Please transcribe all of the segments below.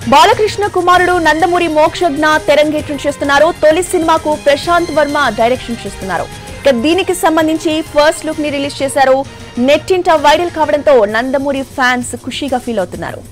బాలకృష్ణ కుమారుడు నందమూరి మోక్షజ్ఞ తెరంగేట్రం చేస్తున్నారు తొలి సినిమాకు ప్రశాంత్ వర్మ డైరెక్షన్ చేస్తున్నారు ఇక దీనికి సంబంధించి ఫస్ట్ లుక్ ని రిలీజ్ చేశారు నెట్టింట వైరల్ కావడంతో నందమూరి ఫ్యాన్స్ ఖుషీగా ఫీల్ అవుతున్నారు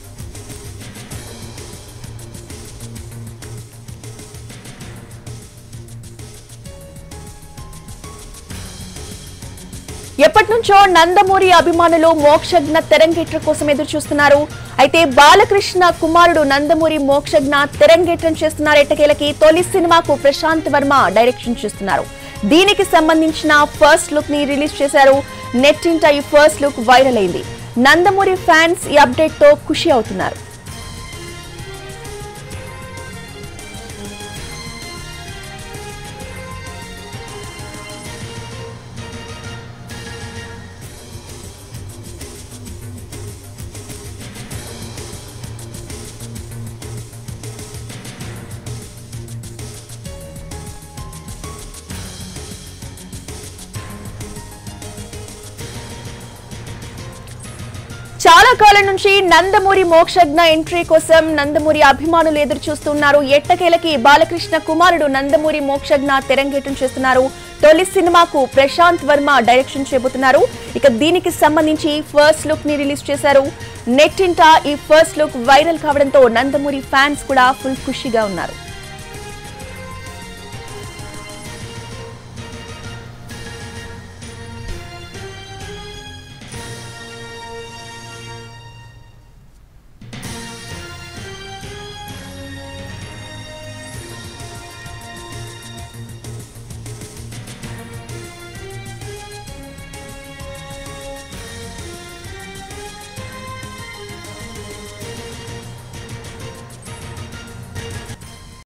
ఎప్పటి నుంచో నందమూరి అభిమానులు మోక్షజ్ఞ తెరంగేట్ర కోసం ఎదురు చూస్తున్నారు అయితే బాలకృష్ణ కుమారుడు నందమూరి మోక్షజ్ఞ తెరంగేట్రం చేస్తున్నారు ఎట్టకేలకి తొలి సినిమాకు ప్రశాంత్ వర్మ డైరెక్షన్ చేస్తున్నారు దీనికి సంబంధించిన ఫస్ట్ లుక్ ని రిలీజ్ చేశారు నెట్టింట ఈ ఫస్ట్ లుక్ వైరల్ అయింది నందమూరి ఫ్యాన్స్ ఈ అప్డేట్ తో ఖుషి అవుతున్నారు చాలా కాలం నుంచి నందమూరి మోక్షజ్ఞ ఎంట్రీ కోసం నందమూరి అభిమానులు ఎదురు చూస్తున్నారు ఎట్టకేలకి బాలకృష్ణ కుమారుడు నందమూరి మోక్షజ్ఞ తెరంగేటం చేస్తున్నారు తొలి సినిమాకు ప్రశాంత్ వర్మ డైరెక్షన్ చేయబోతున్నారు ఇక దీనికి సంబంధించి ఫస్ట్ లుక్ ని రిలీజ్ చేశారు నెట్టింట ఈ ఫస్ట్ లుక్ వైరల్ కావడంతో నందమూరి ఫ్యాన్స్ కూడా ఫుల్ ఖుషిగా ఉన్నారు